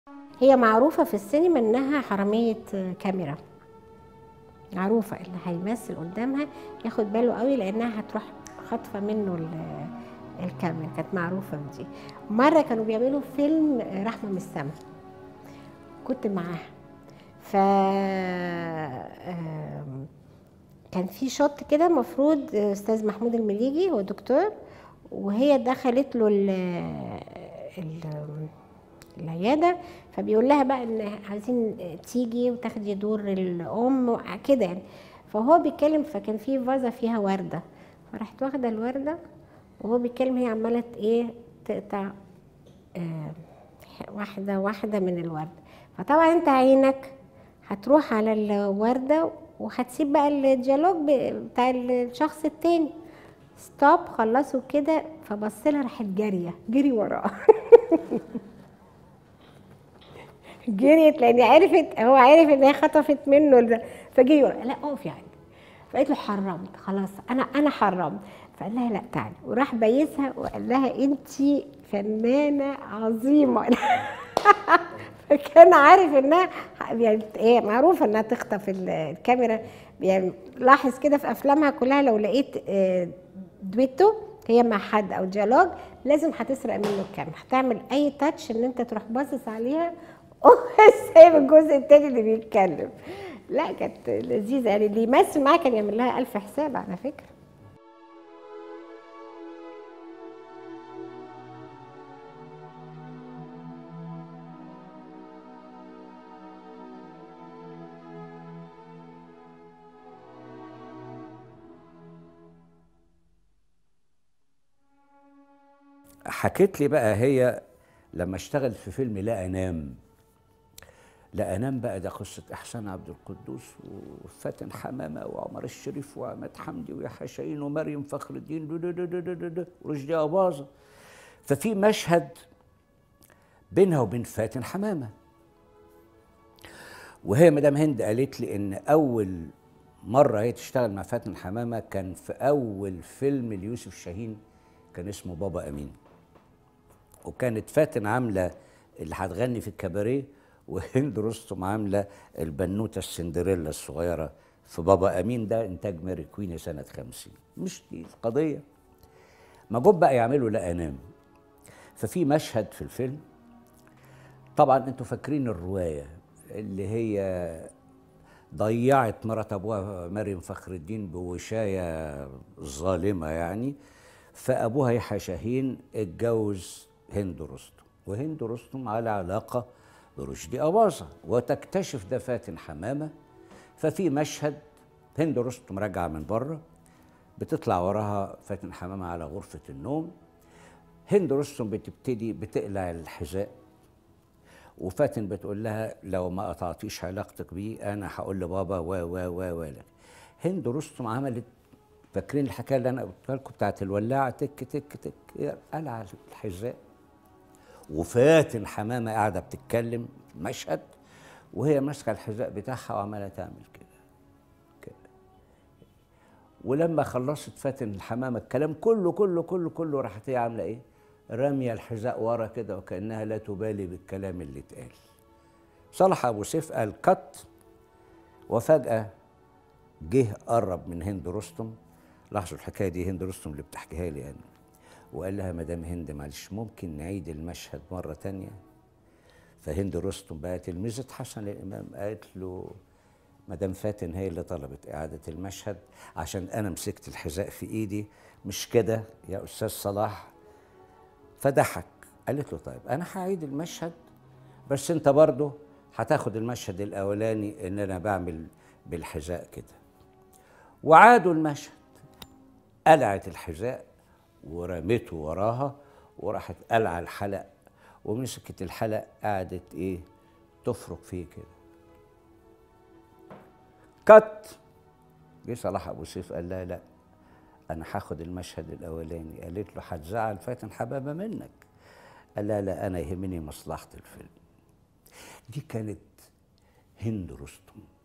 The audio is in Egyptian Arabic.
هي معروفة في السينما إنها حرامية كاميرا معروفة اللي هيمثل قدامها ياخد باله قوي لأنها هتروح خاطفة منه ال- الكاميرا كانت معروفة بدي مرة كانوا بيعملوا فيلم رحمة من السما كنت معاها ف آم، كان في شوت كده المفروض استاذ محمود المليجي هو دكتور وهي دخلت له ال ال العياده فبيقول لها بقى ان عايزين تيجي وتاخدي دور الام كده يعني فهو بيتكلم فكان في فازه فيها ورده فراحت واخده الورده وهو بيتكلم هي عماله ايه تقطع آه، واحده واحده من الورده فطبعا انت عينك هتروح على الورده وهتسيب بقى الديالوج ب- بتاع الشخص التاني ستوب خلصوا كده فبص لها راحت جاريه جري وراه جريت لان عرفت هو عارف ان هي خطفت منه ده فجري وراه لا اقف يعني فقالت له حرمت خلاص انا انا حرمت فقال لها لا تعالي وراح بايسها وقال لها انت فنانه عظيمه فكان عارف انها يعني ايه معروفه انها تخطف ال- الكاميرا يعني لاحظ كده في افلامها كلها لو لقيت آه، دويتو هي مع حد او ديالوج لازم هتسرق منه الكاميرا هتعمل اي تاتش ان انت تروح باصص عليها وسايب الجزء التاني اللي بيتكلم لا كانت لذيذه يعني اللي يمثل معاها كان يعمل لها الف حساب على فكره حكت لي بقى هي لما اشتغلت في فيلم لا انام لا انام بقى ده قصه احسان عبد القدوس وفاتن حمامه وعمر الشريف وعماد حمدي ويحيى شاهين ومريم فخر الدين دو دو دو دو دو دو دو ورشدي اباظه ففي مشهد بينها وبين فاتن حمامه وهي مدام هند قالت لي ان اول مره هي تشتغل مع فاتن حمامه كان في اول فيلم ليوسف شاهين كان اسمه بابا امين وكانت فاتن عامله اللي هتغني في الكباريه وهند رستم عامله البنوته السندريلا الصغيره في بابا امين ده انتاج ماري كويني سنه 50 مش دي القضيه ما جم بقى يعملوا لا انام ففي مشهد في الفيلم طبعا انتوا فاكرين الروايه اللي هي ضيعت مرات ابوها مريم فخر الدين بوشايه ظالمه يعني فابوها يحيى شاهين اتجوز هند رستم وهند رستم على علاقه برشدي اباظه وتكتشف ده فاتن حمامه ففي مشهد هند رستم راجعه من بره بتطلع وراها فاتن حمامه على غرفه النوم هند رستم بتبتدي بتقلع الحذاء وفاتن بتقول لها لو ما قطعتيش علاقتك بيه انا هقول لبابا و و و و لك. هند رستم عملت فاكرين الحكايه اللي انا قلتها لكم بتاعت الولاعه تك تك تك قلع الحذاء وفاتن حمامه قاعده بتتكلم مشهد وهي ماسكه الحذاء بتاعها وعماله تعمل كده كده ولما خلصت فاتن الحمامه الكلام كله كله كله كله راحت هي عامله ايه؟ راميه الحذاء ورا كده وكانها لا تبالي بالكلام اللي اتقال. صالح ابو سيف قال كت وفجاه جه قرب من هند رستم لاحظوا الحكايه دي هند رستم اللي بتحكيها لي يعني وقال لها مدام هند معلش ممكن نعيد المشهد مره تانية فهند رستم بقى تلميذة حسن الامام قالت له مدام فاتن هي اللي طلبت اعاده المشهد عشان انا مسكت الحذاء في ايدي مش كده يا استاذ صلاح فضحك قالت له طيب انا هعيد المشهد بس انت برضه هتاخد المشهد الاولاني ان انا بعمل بالحذاء كده وعادوا المشهد قلعت الحذاء ورميته وراها وراحت قلع الحلق ومسكت الحلق قعدت ايه تفرك فيه كده كت جه صلاح ابو سيف قال لها لا انا هاخد المشهد الاولاني قالت له هتزعل فاتن حبابه منك قال لها لا انا يهمني مصلحه الفيلم دي كانت هند رستم